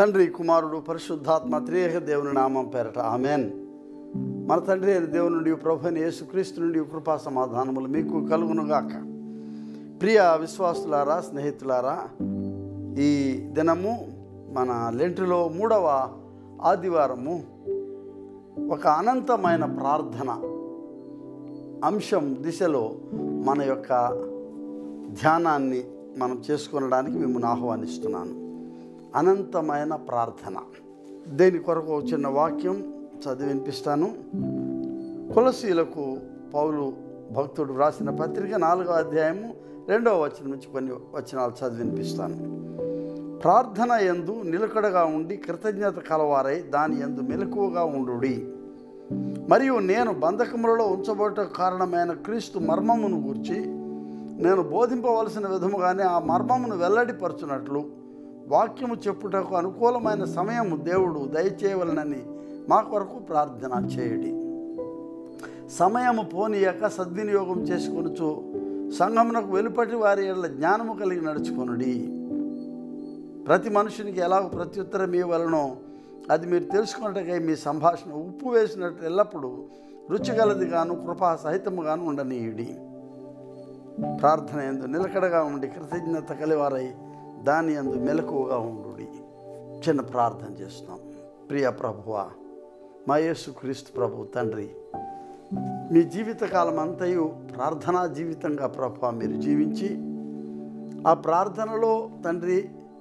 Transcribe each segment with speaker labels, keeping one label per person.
Speaker 1: తండ్రి కుమారుడు పరిశుద్ధాత్మ త్రియేక దేవుని నామం పేరట ఆమెన్ మన తండ్రి అయిన దేవుని నుండి ప్రభుని యేసుక్రీస్తు నుండి కృపా సమాధానములు మీకు కలుగునుగాక ప్రియ విశ్వాసులారా స్నేహితులారా ఈ దినము మన లెంటులో మూడవ ఆదివారము ఒక అనంతమైన ప్రార్థన అంశం దిశలో మన యొక్క ధ్యానాన్ని మనం చేసుకొనడానికి మిమ్మల్ని ఆహ్వానిస్తున్నాను అనంతమైన ప్రార్థన దేని కొరకు ఒక చిన్న వాక్యం చదివి వినిపిస్తాను కులశీలకు పౌలు భక్తుడు వ్రాసిన పత్రిక నాలుగో అధ్యాయము రెండవ వచనం నుంచి కొన్ని వచనాలు చదివి వినిపిస్తాను ప్రార్థన ఎందు నిలకడగా ఉండి కృతజ్ఞత కలవారై దాని ఎందు మెలకువగా ఉండుడి మరియు నేను బంధకములలో ఉంచబోట కారణమైన క్రీస్తు మర్మమును గూర్చి నేను బోధింపవలసిన విధముగానే ఆ మర్మమును వెల్లడిపరచునట్లు వాక్యము చెప్పుటకు అనుకూలమైన సమయము దేవుడు దయచేయవలనని మా కొరకు ప్రార్థన చేయడి సమయము పోనీయక సద్వినియోగం చేసుకొనుచు సంఘమునకు వెలుపటి వారి ఏళ్ళ జ్ఞానము కలిగి నడుచుకొనుడి ప్రతి మనుషునికి ఎలాగో ప్రత్యుత్తరం ఇవ్వవలనో అది మీరు తెలుసుకున్నట్టుగా మీ సంభాషణ ఉప్పు వేసినట్టు ఎల్లప్పుడూ రుచిగలదిగాను కృపా సహితముగాను ఉండనీయుడి ప్రార్థన ఎందు నిలకడగా ఉండి కృతజ్ఞత కలివారై దాని ఎందు మెలకువగా ఉండుడి చిన్న ప్రార్థన చేస్తున్నాం ప్రియ ప్రభువ మా యేసు క్రీస్తు ప్రభు తండ్రి మీ జీవితకాలం అంతయు ప్రార్థనా జీవితంగా ప్రభు మీరు జీవించి ఆ ప్రార్థనలో తండ్రి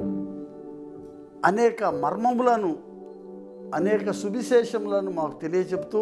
Speaker 1: అనేక మర్మములను అనేక సువిశేషములను మాకు తెలియచెప్తూ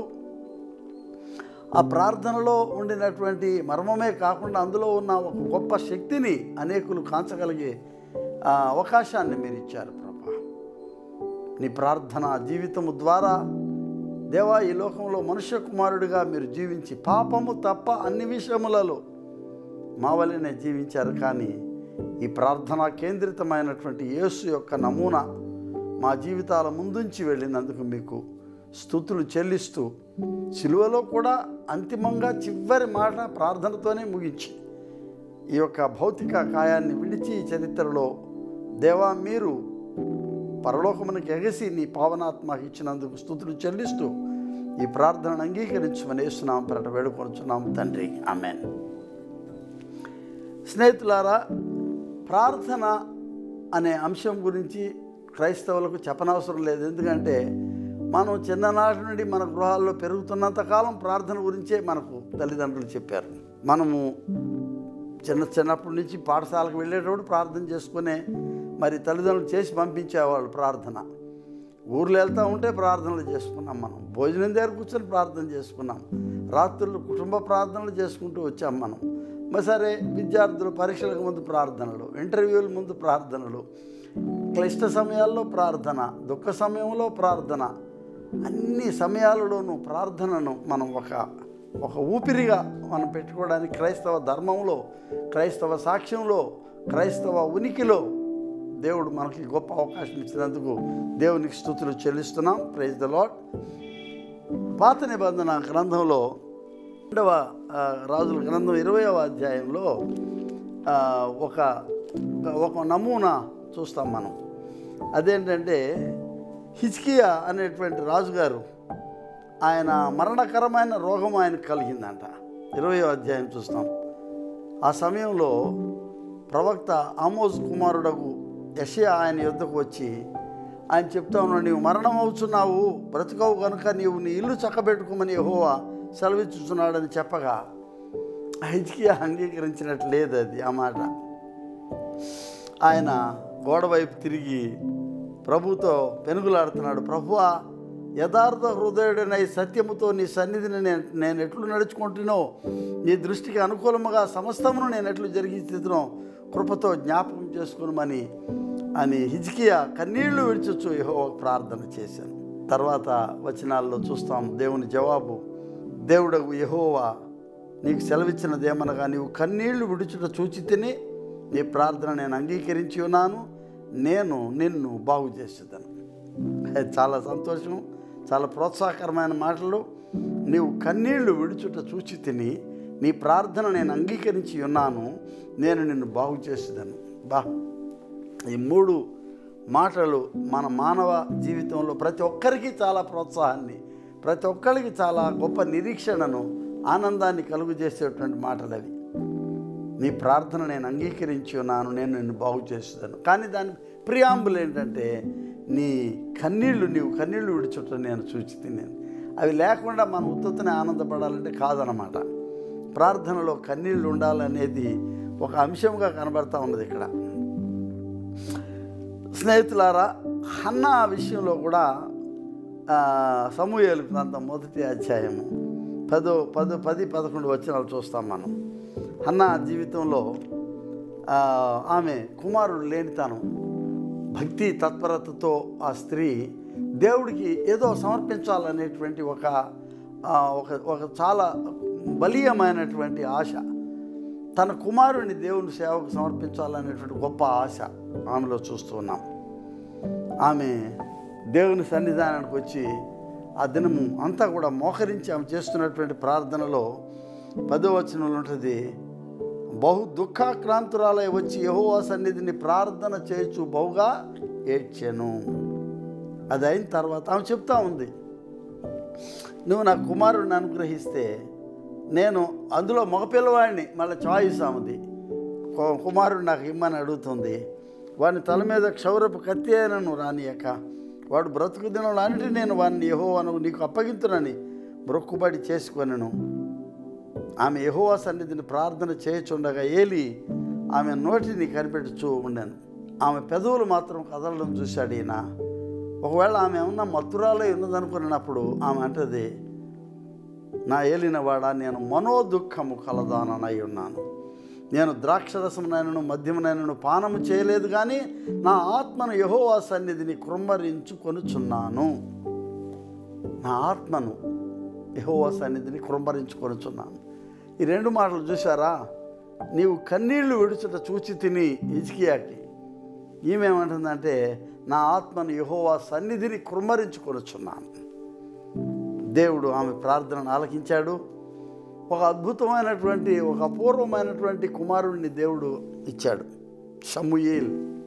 Speaker 1: ఆ ప్రార్థనలో ఉండినటువంటి మర్మమే కాకుండా అందులో ఉన్న ఒక గొప్ప శక్తిని అనేకులు కాంచగలిగే ఆ, అవకాశాన్ని మీరు ఇచ్చారు ప్రభా నీ ప్రార్థన జీవితము ద్వారా దేవా ఈ లోకంలో మనుష్య కుమారుడిగా మీరు జీవించి పాపము తప్ప అన్ని విషయములలో మా వల్లనే జీవించారు కానీ ఈ ప్రార్థన కేంద్రితమైనటువంటి యేసు యొక్క నమూనా మా జీవితాల ముందుంచి వెళ్ళినందుకు మీకు స్థుతులు చెల్లిస్తూ సిలువలో కూడా అంతిమంగా చివరి మాట ప్రార్థనతోనే ముగించి ఈ యొక్క భౌతిక కాయాన్ని విడిచి ఈ చరిత్రలో దేవా మీరు పరలోకమునకు ఎగసి నీ పావనాత్మకి ఇచ్చినందుకు స్థుతులు చెల్లిస్తూ ఈ ప్రార్థనను అంగీకరించమని వేస్తున్నాం పెరట వేడుకొనుచున్నాం తండ్రి ఆమెన్ స్నేహితులారా ప్రార్థన అనే అంశం గురించి క్రైస్తవులకు చెప్పనవసరం లేదు ఎందుకంటే మనం చిన్ననాటి నుండి మన గృహాల్లో పెరుగుతున్నంత కాలం ప్రార్థన గురించే మనకు తల్లిదండ్రులు చెప్పారు మనము చిన్న చిన్నప్పటి నుంచి పాఠశాలకు వెళ్ళేటప్పుడు ప్రార్థన చేసుకునే మరి తల్లిదండ్రులు చేసి పంపించేవాళ్ళు ప్రార్థన ఊర్లో వెళ్తూ ఉంటే ప్రార్థనలు చేసుకున్నాం మనం భోజనం దగ్గర కూర్చొని ప్రార్థన చేసుకున్నాం రాత్రులు కుటుంబ ప్రార్థనలు చేసుకుంటూ వచ్చాం మనం మరి సరే విద్యార్థులు పరీక్షలకు ముందు ప్రార్థనలు ఇంటర్వ్యూల ముందు ప్రార్థనలు క్లిష్ట సమయాల్లో ప్రార్థన దుఃఖ సమయంలో ప్రార్థన అన్ని సమయాలలోనూ ప్రార్థనను మనం ఒక ఒక ఊపిరిగా మనం పెట్టుకోవడానికి క్రైస్తవ ధర్మంలో క్రైస్తవ సాక్ష్యంలో క్రైస్తవ ఉనికిలో దేవుడు మనకి గొప్ప అవకాశం ఇచ్చినందుకు దేవునికి స్థుతులు చెల్లిస్తున్నాం ప్రైజ్ ద లాడ్ పాత నిబంధన గ్రంథంలో రెండవ ఆ, రాజుల గ్రంథం ఇరవయవ అధ్యాయంలో ఆ, ఒక ఒక నమూనా చూస్తాం మనం అదేంటంటే హిజ్కియా అనేటువంటి రాజుగారు ఆయన మరణకరమైన రోగం ఆయనకు కలిగిందంట ఇరవయో అధ్యాయం చూస్తాం ఆ సమయంలో ప్రవక్త ఆమోజ్ కుమారుడకు యషయా ఆయన యుద్ధకు వచ్చి ఆయన చెప్తా ఉన్నాడు నీవు మరణం అవుతున్నావు బ్రతుకవు కనుక నీవు నీ ఇల్లు చక్కబెట్టుకోమని యెహోవా సెలవిచ్చుచున్నాడని చెప్పగా హిజ్కియా అంగీకరించినట్టు లేదు అది ఆ మాట ఆయన గోడ వైపు తిరిగి ప్రభుతో పెనుగులాడుతున్నాడు ప్రభువా యథార్థ హృదయుడనై సత్యముతో నీ సన్నిధిని నేను నేను ఎట్లు నడుచుకుంటున్నో నీ దృష్టికి అనుకూలముగా సమస్తమును నేను ఎట్లు జరిగించుతున్నో కృపతో జ్ఞాపకం చేసుకునమని అని హిజ్కియా కన్నీళ్లు విడిచొచ్చు యహో ప్రార్థన చేశాను తర్వాత వచనాల్లో చూస్తాం దేవుని జవాబు దేవుడకు యహోవా నీకు సెలవిచ్చినదేమనగా నీవు కన్నీళ్లు విడుచుట చూచి తిని నీ ప్రార్థన నేను అంగీకరించి ఉన్నాను నేను నిన్ను బాగు చేసేదాను చాలా సంతోషం చాలా ప్రోత్సాహకరమైన మాటలు నీవు కన్నీళ్లు విడుచుట చూచి తిని నీ ప్రార్థన నేను అంగీకరించి ఉన్నాను నేను నిన్ను బాగు చేసేదాను బా ఈ మూడు మాటలు మన మానవ జీవితంలో ప్రతి ఒక్కరికి చాలా ప్రోత్సాహాన్ని ప్రతి ఒక్కరికి చాలా గొప్ప నిరీక్షణను ఆనందాన్ని కలుగు చేసేటువంటి మాటలు అవి నీ ప్రార్థన నేను అంగీకరించి ఉన్నాను నేను నిన్ను బాగు చేస్తాను కానీ దాని ప్రియాంబులు ఏంటంటే నీ కన్నీళ్లు నీవు కన్నీళ్లు విడిచుట నేను చూచి నేను అవి లేకుండా మనం ఉత్తతనే ఆనందపడాలంటే కాదనమాట ప్రార్థనలో కన్నీళ్లు ఉండాలనేది ఒక అంశంగా కనబడతా ఉన్నది ఇక్కడ స్నేహితులారా హన్న విషయంలో కూడా ఆ, సమూయేలు గ్రంథం మొదటి అధ్యాయము పదో పదో పది పదకొండు వచనాలు చూస్తాం మనం హన్న జీవితంలో ఆ, ఆమె కుమారుడు లేనితనం భక్తి తత్పరతతో ఆ స్త్రీ దేవుడికి ఏదో సమర్పించాలనేటువంటి ఒక ఆ, ఒక ఒక చాలా బలీయమైనటువంటి ఆశ తన కుమారుని దేవుని సేవకు సమర్పించాలనేటువంటి గొప్ప ఆశ ఆమెలో చూస్తూ ఉన్నాం ఆమె దేవుని సన్నిధానానికి వచ్చి ఆ దినము అంతా కూడా మోకరించి ఆమె చేస్తున్నటువంటి ప్రార్థనలో పదో వచనంలో ఉంటుంది బహు దుఃఖాక్రాంతురాలై వచ్చి యహోవా సన్నిధిని ప్రార్థన చేయొచ్చు బహుగా ఏడ్చాను అది అయిన తర్వాత ఆమె చెప్తా ఉంది నువ్వు నా కుమారుడిని అనుగ్రహిస్తే నేను అందులో మగపిల్లవాడిని మళ్ళీ చాయిస్ ఆమెది కు- కుమారుడు నాకు ఇమ్మని అడుగుతుంది వాని తల మీద క్షౌరపు కత్తి అయినను రానియక వాడు బ్రతుకు దినంలో అంటే నేను వాడిని యహోవాను నీకు అప్పగింతునని మొక్కుబడి చేసుకొనను ఆమె యెహోవా సన్నిధిని ప్రార్థన చేయుచుండగా ఏలి ఆమె నోటిని కనిపెట్టుచూ ఉండాను ఆమె పెదవులు మాత్రం కదలడం చూశాడు ఈయన ఒకవేళ ఆమె ఏమన్నా మత్తురాలై ఉన్నదనుకున్నప్పుడు ఆమె అంటది నా ఏలినవాడా నేను మనోదుఖము కలదాననై ఉన్నాను నేను ద్రాక్షరసమునైనను మద్యమునైనను పానము చేయలేదు కానీ నా ఆత్మను యహోవా సన్నిధిని కృంభరించుకొనుచున్నాను నా ఆత్మను యహోవా సన్నిధిని కృంభరించుకొనుచున్నాను ఈ రెండు మాటలు చూసారా నీవు కన్నీళ్లు విడుచుట చూచి తిని ఇజికియాకి ఈమెమంటుందంటే నా ఆత్మను యహోవా సన్నిధిని కృంభరించుకొనుచున్నాను దేవుడు ఆమె ప్రార్థనను ఆలకించాడు ఒక అద్భుతమైనటువంటి ఒక అపూర్వమైనటువంటి కుమారుడిని దేవుడు ఇచ్చాడు సమూయేల్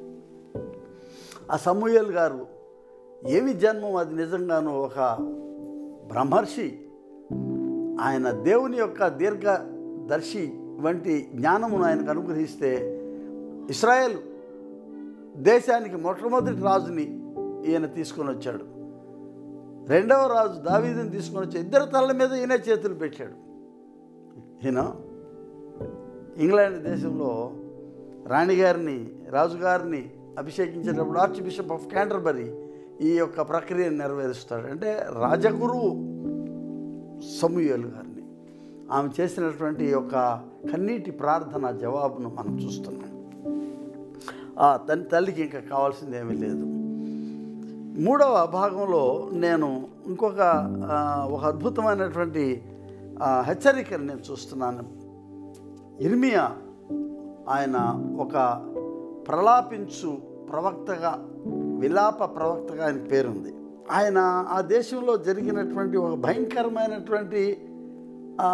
Speaker 1: ఆ సమూయేల్ గారు ఏమి జన్మం అది నిజంగాను ఒక బ్రహ్మర్షి ఆయన దేవుని యొక్క దీర్ఘదర్శి వంటి జ్ఞానమును ఆయనకు అనుగ్రహిస్తే ఇస్రాయేల్ దేశానికి మొట్టమొదటి రాజుని ఈయన తీసుకొని వచ్చాడు రెండవ రాజు దావీదుని తీసుకొని వచ్చి ఇద్దరు తలల మీద ఈయన చేతులు పెట్టాడు ఈయన ఇంగ్లాండ్ దేశంలో రాణిగారిని రాజుగారిని అభిషేకించేటప్పుడు ఆర్చ్ బిషప్ ఆఫ్ క్యాంటర్బరీ ఈ యొక్క ప్రక్రియను నెరవేరుస్తాడు అంటే రాజగురువు సమూయేలు గారిని ఆమె చేసినటువంటి ఈ యొక్క కన్నీటి ప్రార్థన జవాబును మనం చూస్తున్నాం ఆ తన తల్లికి ఇంకా కావాల్సింది ఏమీ లేదు మూడవ భాగంలో నేను ఇంకొక ఆ, ఒక అద్భుతమైనటువంటి ఆ, హెచ్చరికను నేను చూస్తున్నాను ఇర్మియా ఆయన ఒక ప్రలాపించు ప్రవక్తగా విలాప ప్రవక్తగా ఆయన పేరుంది ఆయన ఆ దేశంలో జరిగినటువంటి ఒక భయంకరమైనటువంటి ఆ,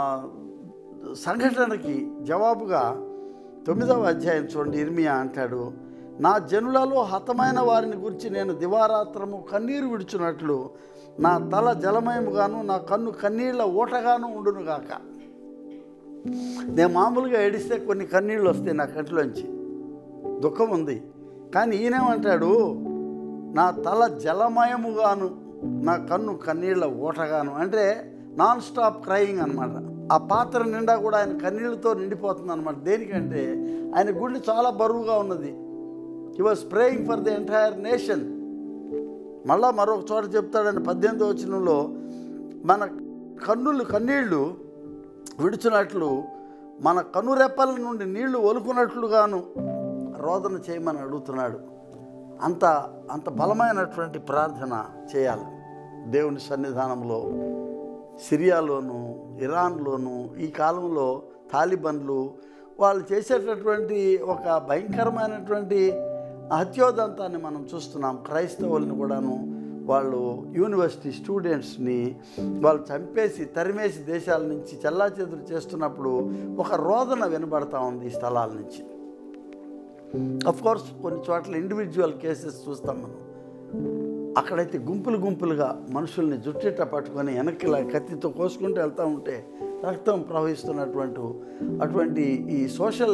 Speaker 1: సంఘటనకి జవాబుగా తొమ్మిదవ అధ్యాయం చూడండి ఇర్మియా అంటాడు నా జనులలో హతమైన వారిని గురించి నేను దివారాత్రము కన్నీరు విడుచున్నట్లు నా తల జలమయముగాను నా కన్ను కన్నీళ్ళ ఊటగాను ఉండునుగాక నేను మామూలుగా ఏడిస్తే కొన్ని కన్నీళ్ళు వస్తాయి నా కంటిలోంచి దుఃఖం ఉంది కానీ ఈయనేమంటాడు నా తల జలమయముగాను నా కన్ను కన్నీళ్ళ ఊటగాను అంటే నాన్ స్టాప్ క్రయింగ్ అనమాట ఆ పాత్ర నిండా కూడా ఆయన కన్నీళ్ళతో నిండిపోతుంది అనమాట దేనికంటే ఆయన గుండె చాలా బరువుగా ఉన్నది he was praying for the entire nation మళ్ళా మరొక చోట చెప్తాడని పద్దెనిమిదో వచనంలో మన కన్నులు కన్నీళ్లు విడుచున్నట్లు మన కనురెప్పల నుండి నీళ్లు ఒలుకున్నట్లుగాను రోదన చేయమని అడుగుతున్నాడు అంత అంత బలమైనటువంటి ప్రార్థన చేయాలి దేవుని సన్నిధానంలో సిరియాలోను ఇరాన్లోను ఈ కాలంలో తాలిబన్లు వాళ్ళు చేసేటటువంటి ఒక భయంకరమైనటువంటి హత్యోదంతాన్ని మనం చూస్తున్నాం క్రైస్తవుల్ని కూడాను వాళ్ళు యూనివర్సిటీ స్టూడెంట్స్ని వాళ్ళు చంపేసి తరిమేసి దేశాల నుంచి చెల్లాచెదురు చేస్తున్నప్పుడు ఒక రోదన వినబడతా ఉంది ఈ స్థలాల నుంచి అఫ్ కోర్స్ కొన్ని చోట్ల ఇండివిజువల్ కేసెస్ చూస్తాం మనం అక్కడైతే గుంపులు గుంపులుగా మనుషుల్ని జుట్టిట పట్టుకొని వెనక్కి ఇలా కత్తితో కోసుకుంటూ వెళ్తూ ఉంటే రక్తం ప్రవహిస్తున్నటువంటి అటువంటి ఈ సోషల్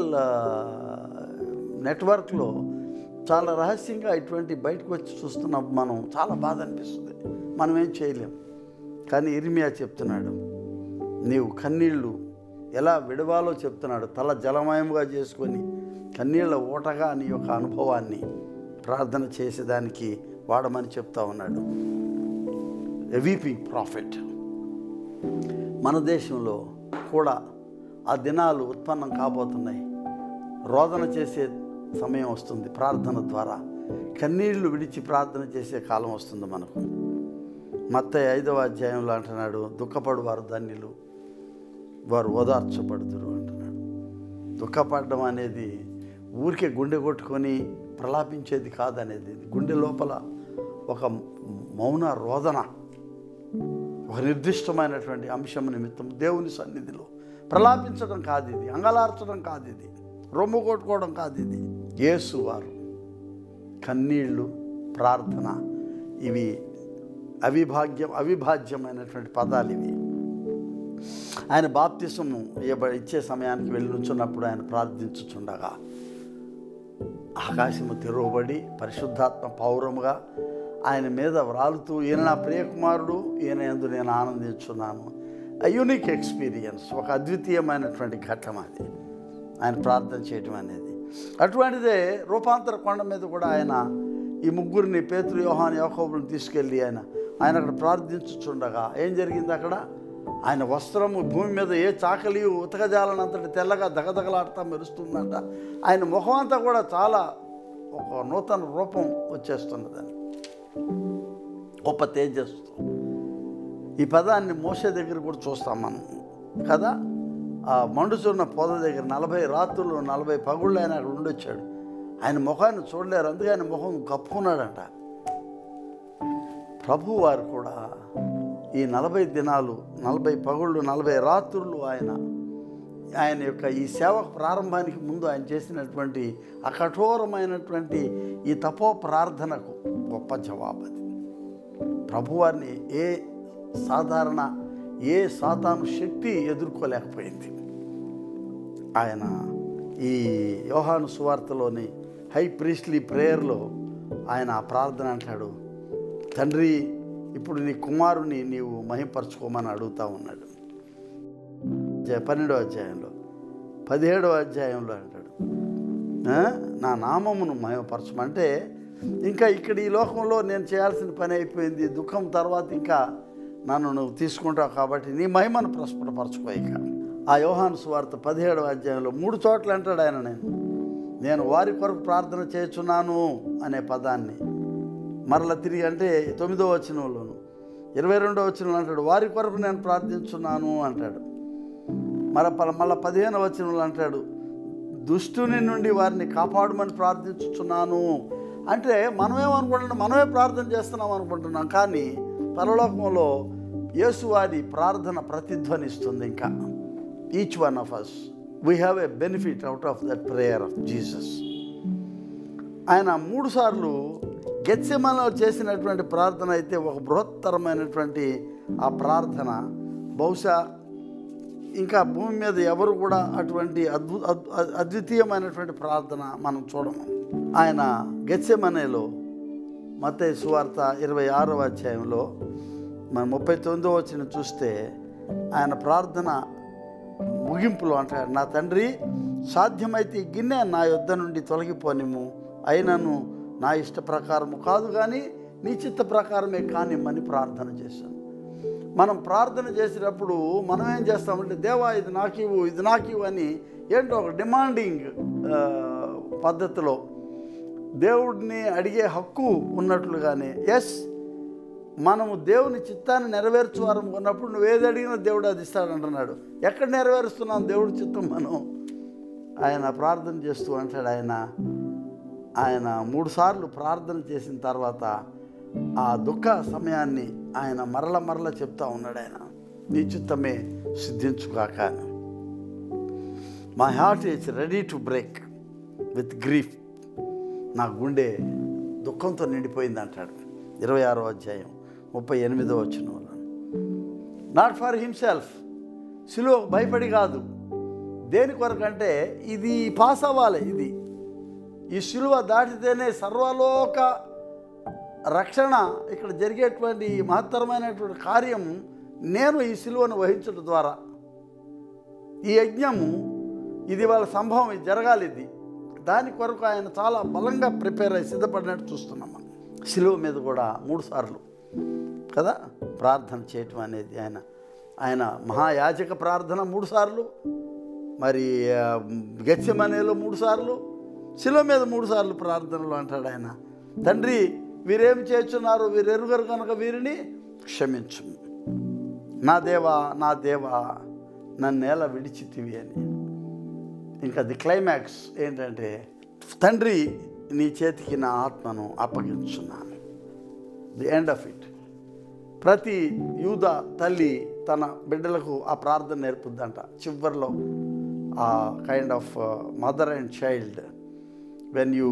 Speaker 1: నెట్వర్క్లో చాలా రహస్యంగా ఇటువంటి బయటకు వచ్చి చూస్తున్నాం మనం చాలా బాధ అనిపిస్తుంది మనం ఏం చేయలేం కానీ ఇర్మియా చెప్తున్నాడు నీవు కన్నీళ్ళు ఎలా విడవాలో చెప్తున్నాడు తల జలమయముగా చేసుకొని కన్నీళ్ళ ఓటగా నీ యొక్క అనుభవాన్ని ప్రార్థన చేసేదానికి వాడమని చెప్తా ఉన్నాడు వీపింగ్ ప్రాఫిట్ మన దేశంలో కూడా ఆ దినాలు ఉత్పన్నం కాబోతున్నాయి రోదన చేసే సమయం వస్తుంది ప్రార్థన ద్వారా కన్నీళ్లు విడిచి ప్రార్థన చేసే కాలం వస్తుంది మనకు మత్త ఐదవ అధ్యాయంలో అంటున్నాడు దుఃఖపడు వారు ధన్యులు వారు ఓదార్చబడుతురు అంటున్నాడు దుఃఖపడడం అనేది ఊరికే గుండె కొట్టుకొని ప్రలాపించేది కాదనేది గుండె లోపల ఒక మౌన రోదన ఒక నిర్దిష్టమైనటువంటి అంశం నిమిత్తం దేవుని సన్నిధిలో ప్రలాపించడం కాదు ఇది అంగలార్చడం కాదు ఇది రొమ్ము కొట్టుకోవడం కాదు ఇది యేసు వారు కన్నీళ్ళు ప్రార్థన ఇవి అవిభాగ్యం అవిభాజ్యమైనటువంటి పదాలు ఇవి ఆయన బాప్తిసము ఇవ్వ ఇచ్చే సమయానికి వెళ్ళి నుంచున్నప్పుడు ఆయన ప్రార్థించుచుండగా ఆకాశము తెరవబడి పరిశుద్ధాత్మ పౌరముగా ఆయన మీద వ్రాలుతూ ఈయన నా ప్రియకుమారుడు ఈయన ఎందు నేను ఆనందించున్నాను యూనిక్ ఎక్స్పీరియన్స్ ఒక అద్వితీయమైనటువంటి ఘట్టం అది ఆయన ప్రార్థన చేయటం అనేది అటువంటిదే రూపాంతర కొండ మీద కూడా ఆయన ఈ ముగ్గురిని పేతురు యోహాన్ యోకోబులను తీసుకెళ్ళి ఆయన ఆయన అక్కడ ప్రార్థించుచుండగా ఏం జరిగింది అక్కడ ఆయన వస్త్రము భూమి మీద ఏ చాకలి ఉతకజాలనంతటి తెల్లగా దగదగలాడుతా మెరుస్తుందంట ఆయన ముఖం అంతా కూడా చాలా ఒక నూతన రూపం వచ్చేస్తున్నదని గొప్ప తేజస్సు ఈ పదాన్ని మోసే దగ్గర కూడా చూస్తాం మనం కదా ఆ మండుచున్న పొద దగ్గర నలభై రాత్రులు నలభై పగుళ్ళు ఆయన అక్కడ ఉండొచ్చాడు ఆయన ముఖాన్ని చూడలేరు అందుకే ఆయన ముఖం కప్పుకున్నాడంట ప్రభు వారు కూడా ఈ నలభై దినాలు నలభై పగుళ్ళు నలభై రాత్రులు ఆయన ఆయన యొక్క ఈ సేవ ప్రారంభానికి ముందు ఆయన చేసినటువంటి ఆ కఠోరమైనటువంటి ఈ తపో ప్రార్థనకు గొప్ప జవాబు అది ప్రభువారిని ఏ సాధారణ ఏ సాతాను శక్తి ఎదుర్కోలేకపోయింది ఆయన ఈ యోహాను సువార్తలోని హై ప్రీస్లీ ప్రేయర్లో ఆయన ఆ ప్రార్థన అంటాడు తండ్రి ఇప్పుడు నీ కుమారుని నీవు మహిపరచుకోమని అడుగుతా ఉన్నాడు అధ్యాయ- పన్నెండవ అధ్యాయంలో పదిహేడవ అధ్యాయంలో అంటాడు "ఆ? నా నామమును మహిమపరచమంటే ఇంకా ఇక్కడ ఈ లోకంలో నేను చేయాల్సిన పని అయిపోయింది దుఃఖం తర్వాత ఇంకా నన్ను నువ్వు తీసుకుంటావు కాబట్టి నీ మహిమను ప్రస్ఫుటపరచుకో ఇక ఆ యోహాను సువార్త పదిహేడవ అధ్యాయంలో మూడు చోట్ల అంటాడు ఆయన నేను నేను వారి కొరకు ప్రార్థన చేస్తున్నాను అనే పదాన్ని మరల తిరిగి అంటే తొమ్మిదో వచనంలోను ఇరవై రెండో వచనంలో అంటాడు వారి కొరకు నేను ప్రార్థించున్నాను అంటాడు మర మళ్ళీ పదిహేను వచనంలో అంటాడు దుష్టుని నుండి వారిని కాపాడమని ప్రార్థించుచున్నాను అంటే మనమేమనుకుంటున్నాం మనమే ప్రార్థన చేస్తున్నాం అనుకుంటున్నాం కానీ పరలోకంలో యేసువారి ప్రార్థన ప్రతిధ్వనిస్తుంది ఇంకా each one of us we have a benefit out of that prayer of Jesus ఆయన మూడు సార్లు గెత్సెమలో చేసినటువంటి ప్రార్థన అయితే ఒక బృహత్తరమైనటువంటి ఆ ప్రార్థన బహుశా ఇంకా భూమి మీద ఎవరు కూడా అటువంటి అద్భు అద్- అద్- అద్వితీయమైనటువంటి ప్రార్థన మనం చూడము ఆయన గెత్సెమనేలో మత్తయి సువార్త ఇరవై ఆరవ అధ్యాయంలో మన ముప్పై తొమ్మిదో వచ్చిన చూస్తే ఆయన ప్రార్థన ముగింపులో అంటాడు నా తండ్రి సాధ్యమైతే ఈ గిన్నె నా యొద్ద నుండి తొలగిపోనిము అయినను నా ఇష్ట ప్రకారము కాదు కానీ నీ చిత్త ప్రకారమే కానిమ్మని ప్రార్థన చేశాను మనం ప్రార్థన చేసేటప్పుడు మనం ఏం చేస్తామంటే దేవా ఇది నాకివ్వు ఇది నాకివ్వు అని ఏంటో ఒక డిమాండింగ్ ఆ, పద్ధతిలో దేవుడిని అడిగే హక్కు ఉన్నట్లుగానే ఎస్ మనము దేవుని చిత్తాన్ని నెరవేర్చువారం ఉన్నప్పుడు నువ్వు ఏది అడిగినా దేవుడు అది ఇస్తాడంటున్నాడు ఎక్కడ నెరవేరుస్తున్నాం దేవుడి చిత్తం మనం ఆయన ప్రార్థన చేస్తూ అంటాడు ఆయన ఆయన మూడుసార్లు ప్రార్థన చేసిన తర్వాత ఆ దుఃఖ సమయాన్ని ఆయన మరల మరల చెప్తా ఉన్నాడు ఆయన నీ చిత్తమే సిద్ధించుగాక అని my heart is ready to break with grief నా గుండె దుఃఖంతో నిండిపోయింది అంటాడు ఇరవై ఆరో అధ్యాయం ముప్పై ఎనిమిదో వచ్చిన నాట్ ఫర్ హిమ్సెల్ఫ్ సిలువ భయపడి కాదు దేని కొరకంటే ఇది పాస్ అవ్వాలి ఇది ఈ సిలువ దాటితేనే సర్వలోక రక్షణ ఇక్కడ జరిగేటువంటి ఈ మహత్తరమైనటువంటి కార్యం నేను ఈ సిలువను వహించడం ద్వారా ఈ యజ్ఞము ఇది వాళ్ళ సంభవం ఇది జరగాలి ఇది దాని కొరకు ఆయన చాలా బలంగా ప్రిపేర్ అయ్యి సిద్ధపడినట్టు చూస్తున్నాం మనం సిలువ మీద కూడా మూడు సార్లు కదా ప్రార్థన చేయటం అనేది ఆయన ఆయన మహాయాజక ప్రార్థన మూడు సార్లు మరి గత్యమనేలో మూడు సార్లు శిలో మీద మూడు సార్లు ప్రార్థనలు అంటాడు ఆయన తండ్రి వీరేమి చేస్తున్నారు వీరెరుగరు కనుక వీరిని క్షమించు నా దేవా నా దేవా నన్నేల విడిచితివి అని ఇంకా ది క్లైమాక్స్ ఏంటంటే తండ్రి నీ చేతికి నా ఆత్మను అప్పగించున్నాను ది ఎండ్ ఆఫ్ ఇట్ ప్రతి యూద తల్లి తన బిడ్డలకు ఆ ప్రార్థన నేర్పుద్దంట చివరిలో ఆ kind of mother and child when you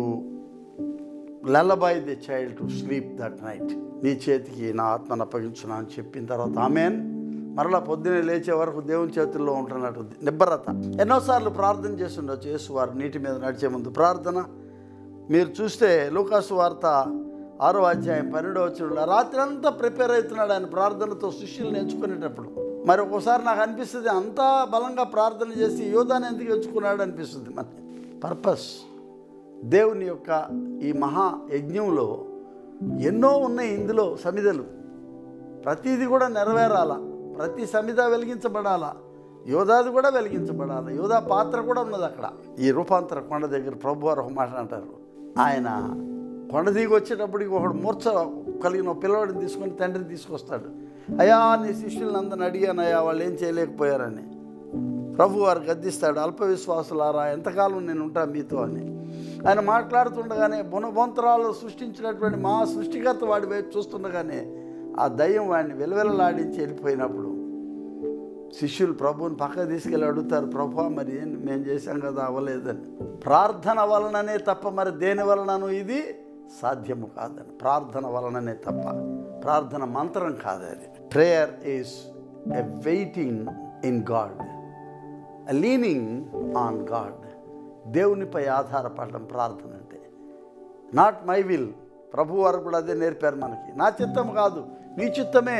Speaker 1: lullaby the child to sleep that night నీ చేతికి నా ఆత్మను అప్పగించున్నా అని చెప్పిన తర్వాత ఆమెన్ మరలా పొద్దునే లేచే వరకు దేవుని చేతుల్లో ఉంటున్నట్టు నిబ్బరత ఎన్నోసార్లు ప్రార్థన చేస్తుండొచ్చు యేసు వారు నీటి మీద నడిచే ముందు ప్రార్థన మీరు చూస్తే లూకాసు వార్త ఆరో అధ్యాయం పన్నెండో వచ్చిన రాత్రి అంతా ప్రిపేర్ అవుతున్నాడు ఆయన ప్రార్థనతో శిష్యులను ఎంచుకునేటప్పుడు మరి ఒక్కోసారి నాకు అనిపిస్తుంది అంతా బలంగా ప్రార్థన చేసి యోధాన్ని ఎందుకు ఎంచుకున్నాడు అనిపిస్తుంది మనకి పర్పస్ దేవుని యొక్క ఈ మహా యజ్ఞంలో ఎన్నో ఉన్నాయి ఇందులో సమిధలు ప్రతిది కూడా నెరవేరాల ప్రతి సమిధ వెలిగించబడాలా యోధాది కూడా వెలిగించబడాలి యోధా పాత్ర కూడా ఉన్నది అక్కడ ఈ రూపాంతర కొండ దగ్గర ప్రభు వారు ఒక మాట అంటారు ఆయన కొండ దిగి వచ్చేటప్పటికి ఒకడు మూర్ఛ కలిగిన ఒక పిల్లవాడిని తీసుకొని తండ్రిని తీసుకొస్తాడు అయ్యా నీ శిష్యులను అందరిని అడిగాను అయ్యా వాళ్ళు ఏం చేయలేకపోయారని ప్రభు వారు గద్దిస్తాడు అల్ప విశ్వాసులారా ఎంతకాలం నేను ఉంటా మీతో అని ఆయన మాట్లాడుతుండగానే బొనబొంతరాలు సృష్టించినటువంటి మా సృష్టికర్త వాడి వైపు చూస్తుండగానే ఆ దయ్యం వాడిని వెలవెలలాడించి వెళ్ళిపోయినప్పుడు శిష్యులు ప్రభువుని పక్క తీసుకెళ్ళి అడుగుతారు ప్రభు మరి ఏం మేము చేశాం కదా అవ్వలేదని ప్రార్థన వలననే తప్ప మరి దేని వలనను ఇది సాధ్యము కాదని ప్రార్థన వలననే తప్ప ప్రార్థన మంత్రం కాదు అది prayer is a waiting in God leaning on God దేవునిపై ఆధారపడడం ప్రార్థన అంటే నాట్ మై విల్ ప్రభు వారు కూడా అదే నేర్పారు మనకి నా చిత్తం కాదు నీ చిత్తమే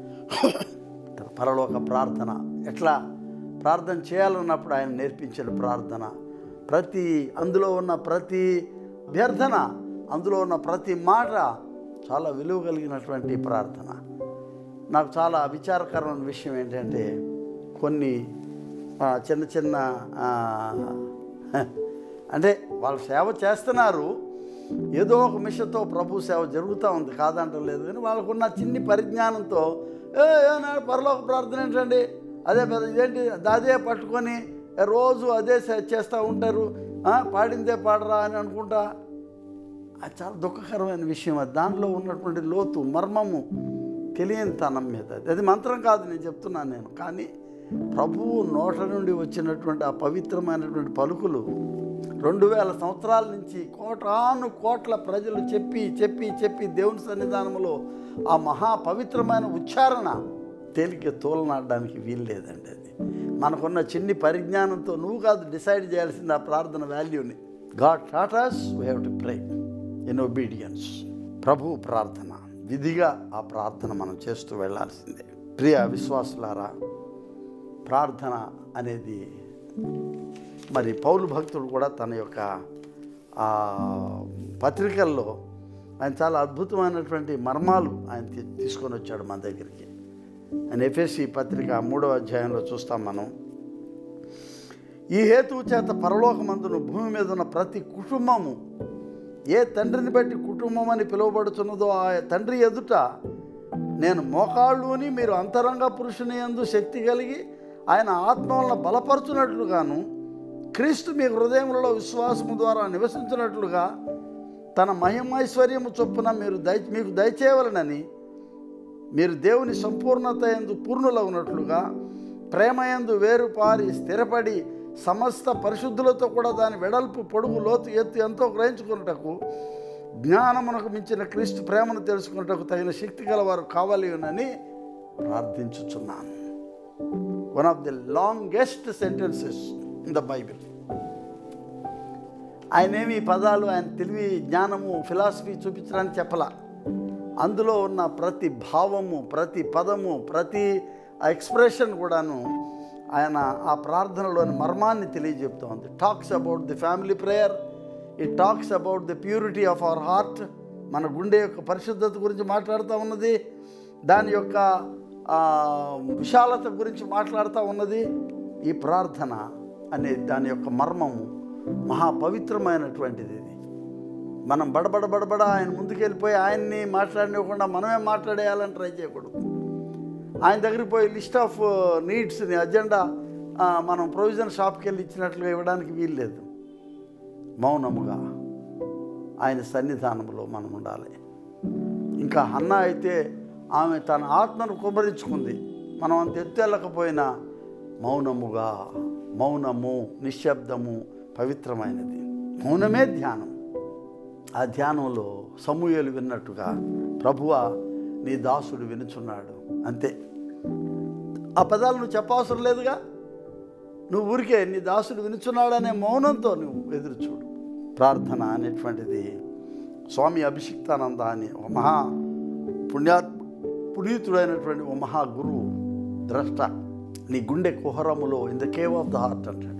Speaker 1: పరలోక ప్రార్థన ఎట్లా ప్రార్థన చేయాలన్నప్పుడు ఆయన నేర్పించిన ప్రార్థన ప్రతి అందులో ఉన్న ప్రతి అభ్యర్థన అందులో ఉన్న ప్రతి మాట చాలా విలువ కలిగినటువంటి ప్రార్థన నాకు చాలా విచారకరమైన విషయం ఏంటంటే కొన్ని ఆ, చిన్న చిన్న ఆ, అంటే వాళ్ళు సేవ చేస్తున్నారు ఏదో ఒక మిషన్తో ప్రభు సేవ జరుగుతూ ఉంది కాదంటం లేదు కానీ వాళ్ళకున్న చిన్ని పరిజ్ఞానంతో ఏ ఏనాడు పరలోక ప్రార్థన ఏంటండి అదే పెద్ద ఇదేంటి అదే పట్టుకొని ఏ రోజు అదే చే- చేస్తూ ఉంటారు ఆ, పాడిందే పాడరా అని అనుకుంటా అది చాలా దుఃఖకరమైన విషయం అది దానిలో ఉన్నటువంటి లోతు మర్మము తెలియని తనం మీద అది. అది మంత్రం కాదు నేను చెప్తున్నాను నేను కానీ ప్రభువు నోట నుండి వచ్చినటువంటి ఆ పవిత్రమైనటువంటి పలుకులు రెండు వేల సంవత్సరాల నుంచి కోటాను కోట్ల ప్రజలు చెప్పి చెప్పి చెప్పి దేవుని సన్నిధానంలో ఆ మహా పవిత్రమైన ఉచ్చారణ తేలిక తోలనాడడానికి వీలు లేదండి అది మనకున్న చిన్ని పరిజ్ఞానంతో నువ్వు కాదు డిసైడ్ చేయాల్సింది ఆ ప్రార్థన వాల్యూని గాడ్ టాటాస్ we have to pray in obedience ప్రభు ప్రార్థన విధిగా ఆ ప్రార్థన మనం చేస్తూ వెళ్ళాల్సిందే ప్రియ విశ్వాసులారా ప్రార్థన అనేది మరి పౌలు భక్తుడు కూడా తన యొక్క ఆ, పత్రికల్లో ఆయన చాలా అద్భుతమైనటువంటి మర్మాలు ఆయన తీ- తీసుకొని వచ్చాడు మన దగ్గరికి ఆయన ఎఫ్ఎస్సి పత్రిక మూడో అధ్యాయంలో చూస్తాం మనం ఈ హేతువు చేత పరలోకమందును భూమి మీద ఉన్న ప్రతి కుటుంబము ఏ తండ్రిని బట్టి కుటుంబం అని పిలువబడుతున్నదో ఆ తండ్రి ఎదుట నేను మోకాళ్ళుని మీరు అంతరంగ పురుషుని యందు శక్తి కలిగి ఆయన ఆత్మ వలన బలపరుచున్నట్లుగాను క్రీస్తు మీ హృదయములలో విశ్వాసము ద్వారా నివసించినట్లుగా తన మహిమైశ్వర్యము చొప్పున మీరు దయ మీకు దయచేయవలనని మీరు దేవుని సంపూర్ణత ఎందు పూర్ణులవునట్లుగా ప్రేమయందు వేరుపారి స్థిరపడి సమస్త పరిశుద్ధులతో కూడా దాని వెడల్పు పొడుగు లోతు ఎత్తు ఎంతో గ్రహించుకున్నటకు జ్ఞానమునకు మించిన క్రీస్తు ప్రేమను తెలుసుకున్నటకు తగిన శక్తి గల వారు కావాలి అని ప్రార్థించుచున్నాను one of the longest sentences in the Bible ఆయనేమి ఈ పదాలు ఆయన తెలివి జ్ఞానము ఫిలాసఫీ చూపించడానికి చెప్పలా అందులో ఉన్న ప్రతి భావము ప్రతి పదము ప్రతి ఎక్స్ప్రెషన్ కూడాను ఆయన ఆ ప్రార్థనలోని మర్మాన్ని తెలియజెప్తోంది talks about the family prayer it talks about the purity of our heart మన గుండె యొక్క పరిశుద్ధత గురించి మాట్లాడుతూ ఉన్నది దాని యొక్క ఆ, విశాలత గురించి మాట్లాడుతూ ఉన్నది ఈ ప్రార్థన అనే దాని యొక్క మర్మము మహాపవిత్రమైనటువంటిది ఇది మనం బడబడ బడబడ ఆయన ముందుకెళ్ళిపోయి ఆయన్ని మాట్లాడనివ్వకుండా మనమే మాట్లాడేయాలని ట్రై చేయకూడదు ఆయన దగ్గరికి పోయి లిస్ట్ ఆఫ్ నీడ్స్ని అజెండా ఆ, మనం ప్రొవిజన్ షాప్కి వెళ్ళి ఇచ్చినట్లుగా ఇవ్వడానికి వీల్లేదు మౌనముగా ఆయన సన్నిధానంలో మనం ఉండాలి ఇంకా హన్న అయితే ఆమె తన ఆత్మను కుమరించుకుంది మనం అంత ఎత్తెళ్ళకపోయినా మౌనముగా మౌనము నిశ్శబ్దము పవిత్రమైనది మౌనమే ధ్యానం ఆ ధ్యానంలో సమూహలు విన్నట్టుగా ప్రభువ నీ దాసుడు వినుచున్నాడు అంతే ఆ పదాలు నువ్వు చెప్పవసరం లేదుగా నువ్వు ఊరికే నీ దాసుడు వినుచున్నాడనే మౌనంతో నువ్వు ఎదురు చూడు ప్రార్థన అనేటువంటిది స్వామి అభిషిక్తానంద అని ఒక మహా పుణ్యా పునీతుడైనటువంటి ఒక మహా గురువు ద్రష్ట నీ గుండె కుహరములో in the cave of the heart అంటాడు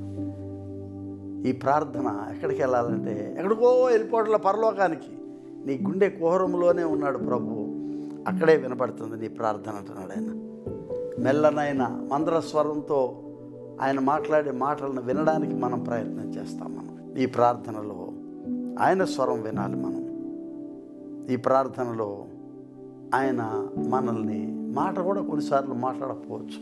Speaker 1: ఈ ప్రార్థన ఎక్కడికి వెళ్ళాలంటే ఎక్కడికో వెళ్ళిపోవట్ల పరలోకానికి నీ గుండె కుహరంలోనే ఉన్నాడు ప్రభు అక్కడే వినపడుతుంది నీ ప్రార్థన అంటున్నాడు ఆయన మెల్లనైన మంద్ర స్వరంతో ఆయన మాట్లాడే మాటలను వినడానికి మనం ప్రయత్నం చేస్తాం మనం ఈ ప్రార్థనలో ఆయన స్వరం వినాలి మనం ఈ ప్రార్థనలో ఆయన మనల్ని మాట కూడా కొన్నిసార్లు మాట్లాడకపోవచ్చు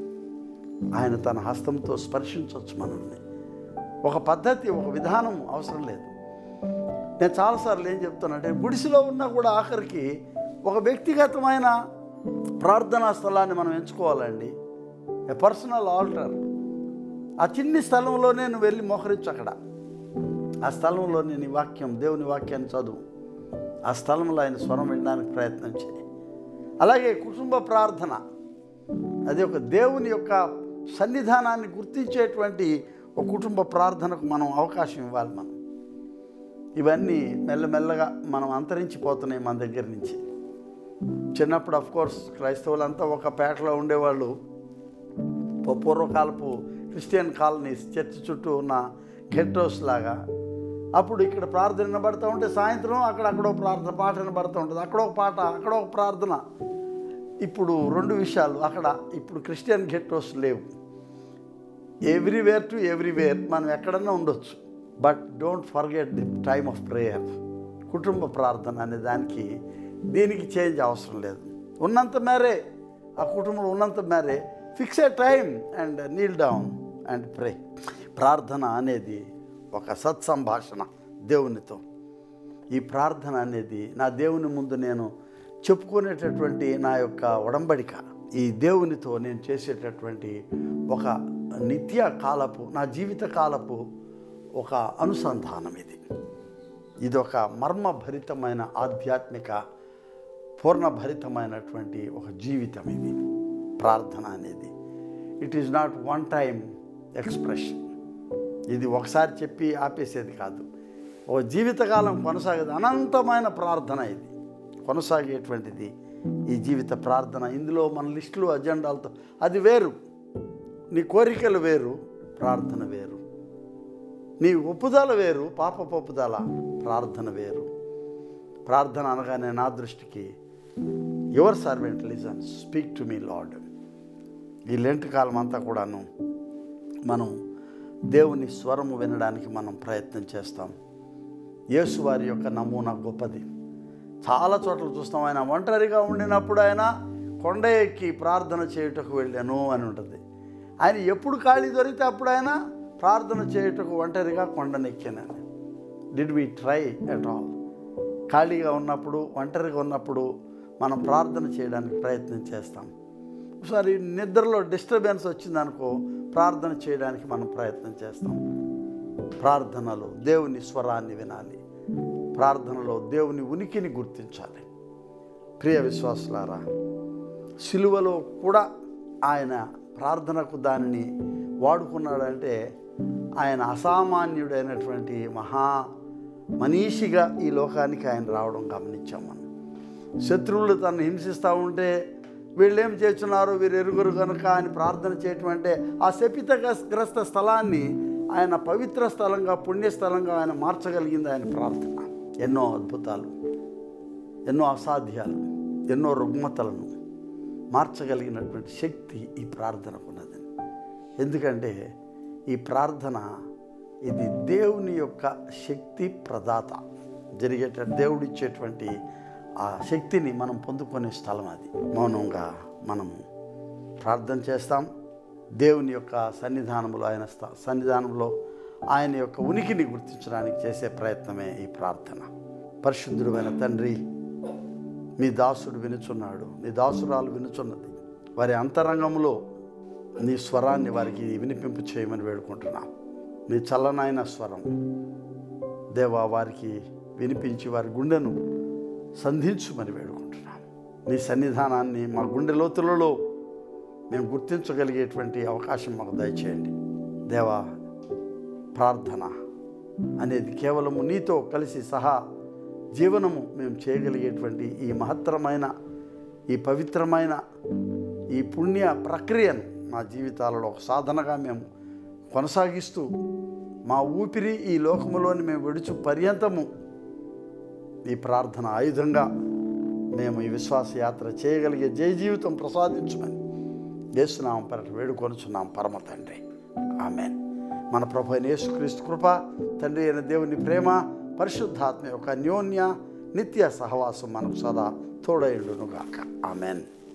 Speaker 1: ఆయన తన హస్తంతో స్పర్శించవచ్చు మనల్ని ఒక పద్ధతి ఒక విధానం అవసరం లేదు నేను చాలాసార్లు ఏం చెప్తానంటే గుడిసెలో ఉన్నా కూడా ఆఖరికి ఒక వ్యక్తిగతమైన ప్రార్థనా స్థలాన్ని మనం ఎంచుకోవాలండి ఏ పర్సనల్ ఆల్టర్ ఆ చిన్ని స్థలంలోనే నువ్వు వెళ్ళి మోహరించు అక్కడ ఆ స్థలంలో నేను ఈ వాక్యం దేవుని వాక్యాన్ని చదువు ఆ స్థలంలో ఆయన స్వరం వినడానికి ప్రయత్నం చేయి అలాగే కుటుంబ ప్రార్థన అది ఒక దేవుని యొక్క సన్నిధానాన్ని గుర్తించేటువంటి ఒక కుటుంబ ప్రార్థనకు మనం అవకాశం ఇవ్వాలి మనం ఇవన్నీ మెల్లమెల్లగా మనం అంతరించిపోతున్నాయి మన దగ్గర నుంచి చిన్నప్పుడు అఫ్ కోర్స్ క్రైస్తవులంతా ఒక పేటలో ఉండేవాళ్ళు పూ- పూర్వకాలపు క్రిస్టియన్ కాలనీస్ చర్చ్ చుట్టూ ఉన్న గెట్టోస్ లాగా అప్పుడు ఇక్కడ ప్రార్థన వినబడుతూ ఉంటే సాయంత్రం అక్కడ అక్కడో ప్రార్థన పాట వినబడుతూ ఉంటుంది అక్కడ ఒక పాట అక్కడ ఒక ప్రార్థన ఇప్పుడు రెండు విషయాలు అక్కడ ఇప్పుడు క్రిస్టియన్ గెట్టోస్ లేవు ఎవ్రీవేర్ టు ఎవ్రీవేర్ మనం ఎక్కడన్నా ఉండొచ్చు but don't forget the time of prayer కుటుంబ ప్రార్థన అనే దానికి దీనికి చేంజ్ అవసరం లేదు ఉన్నంత మేరే ఆ కుటుంబంలో ఉన్నంత మేరే fix a time and kneel down and pray ప్రార్థన అనేది ఒక సత్సంభాషణ దేవునితో ఈ ప్రార్థన అనేది నా దేవుని ముందు నేను చెప్పుకునేటటువంటి నా యొక్క ఒడంబడిక ఈ దేవునితో నేను చేసేటటువంటి ఒక నిత్య కాలపు నా జీవిత కాలపు ఒక అనుసంధానం ఇది ఇది ఒక మర్మభరితమైన ఆధ్యాత్మిక పూర్ణభరితమైనటువంటి ఒక జీవితం ఇది ప్రార్థన అనేది it is not one time expression ఇది ఒకసారి చెప్పి ఆపేసేది కాదు ఓ జీవితకాలం కొనసాగేది అనంతమైన ప్రార్థన ఇది కొనసాగేటువంటిది ఈ జీవిత ప్రార్థన ఇందులో మన లిస్టులు అజెండాలతో అది వేరు నీ కోరికలు వేరు ప్రార్థన వేరు నీ ఒప్పుదల వేరు పాప ఒప్పుదల ప్రార్థన వేరు ప్రార్థన అనగానే నా దృష్టికి your servant listen speak to me Lord ఈ లెంట్ కాలం అంతా కూడాను మనం దేవుని స్వరము వినడానికి మనం ప్రయత్నం చేస్తాం యేసు వారి యొక్క నమూనా గొప్పది చాలా చోట్ల చూస్తాం ఆయన ఒంటరిగా ఉండినప్పుడు ఆయన కొండ ఎక్కి ప్రార్థన చేయుటకు వెళ్ళాను అని ఉంటుంది ఆయన ఎప్పుడు ఖాళీ దొరికితే అప్పుడు ఆయన ప్రార్థన చేయుటకు ఒంటరిగా కొండనెక్కానని did we try at all ఖాళీగా ఉన్నప్పుడు ఒంటరిగా ఉన్నప్పుడు మనం ప్రార్థన చేయడానికి ప్రయత్నం చేస్తాం ఒకసారి నిద్రలో డిస్టర్బెన్స్ వచ్చిందనుకో ప్రార్థన చేయడానికి మనం ప్రయత్నం చేస్తాం ప్రార్థనలో దేవుని స్వరాన్ని వినాలి ప్రార్థనలో దేవుని ఉనికిని గుర్తించాలి ప్రియ విశ్వాసులారా సిలువలో కూడా ఆయన ప్రార్థనకు దానిని వాడుకున్నాడంటే ఆయన అసామాన్యుడైనటువంటి మహా మనీషిగా ఈ లోకానికి ఆయన రావడం గమనించాం మనం శత్రువులు తను హింసిస్తూ ఉంటే వీళ్ళేం చేస్తున్నారు వీరు ఎరుగురు కనుక ఆయన ప్రార్థన చేయటం అంటే ఆ శపిత గ్రస్త స్థలాన్ని ఆయన పవిత్ర స్థలంగా పుణ్యస్థలంగా ఆయన మార్చగలిగింది ఆయన ప్రార్థన ఎన్నో అద్భుతాలు ఎన్నో అసాధ్యాలు ఎన్నో రుగ్మతలను మార్చగలిగినటువంటి శక్తి ఈ ప్రార్థనకు ఉన్నదని ఎందుకంటే ఈ ప్రార్థన ఇది దేవుని యొక్క శక్తి ప్రదాత జరిగేట దేవుడిచ్చేటువంటి ఆ శక్తిని మనం పొందుకునే స్థలం అది మౌనంగా మనము ప్రార్థన చేస్తాం దేవుని యొక్క సన్నిధానంలో ఆయన స్థ- సన్నిధానంలో ఆయన యొక్క ఉనికిని గుర్తించడానికి చేసే ప్రయత్నమే ఈ ప్రార్థన పరిశుద్ధుడైన తండ్రి నీ దాసుడు వినుచున్నాడు నీ దాసురాలు వినుచున్నది వారి అంతరంగంలో నీ స్వరాన్ని వారికి వినిపింపు చేయమని వేడుకుంటున్నాం నీ చల్లనైన స్వరం దేవా వారికి వినిపించి వారి గుండెను సంధించుమని వేడుకుంటున్నాం నీ సన్నిధానాన్ని మా గుండె లోతులలో మేము గుర్తించగలిగేటువంటి అవకాశం మాకు దయచేయండి దేవా ప్రార్థన అనేది కేవలము నీతో కలిసి సహా జీవనము మేము చేయగలిగేటువంటి ఈ మహత్తరమైన ఈ పవిత్రమైన ఈ పుణ్య ప్రక్రియను మా జీవితాలలో ఒక సాధనగా మేము కొనసాగిస్తూ మా ఊపిరి ఈ లోకములోని మేము విడుచు పర్యంతము ఈ ప్రార్థన ఆయుధంగా మేము ఈ విశ్వాస యాత్ర చేయగలిగే జయ జీవితం ప్రసాదించమని యేసునామం పెరట వేడుకొనుచున్నాం పరమ తండ్రి ఆమెన్ మన ప్రభు అయిన యేసుక్రీస్తు కృప తండ్రి అయిన దేవుని ప్రేమ పరిశుద్ధాత్మ యొక్క అన్యోన్య నిత్య సహవాసం మనకు సదా తోడైండునుగాక ఆమెన్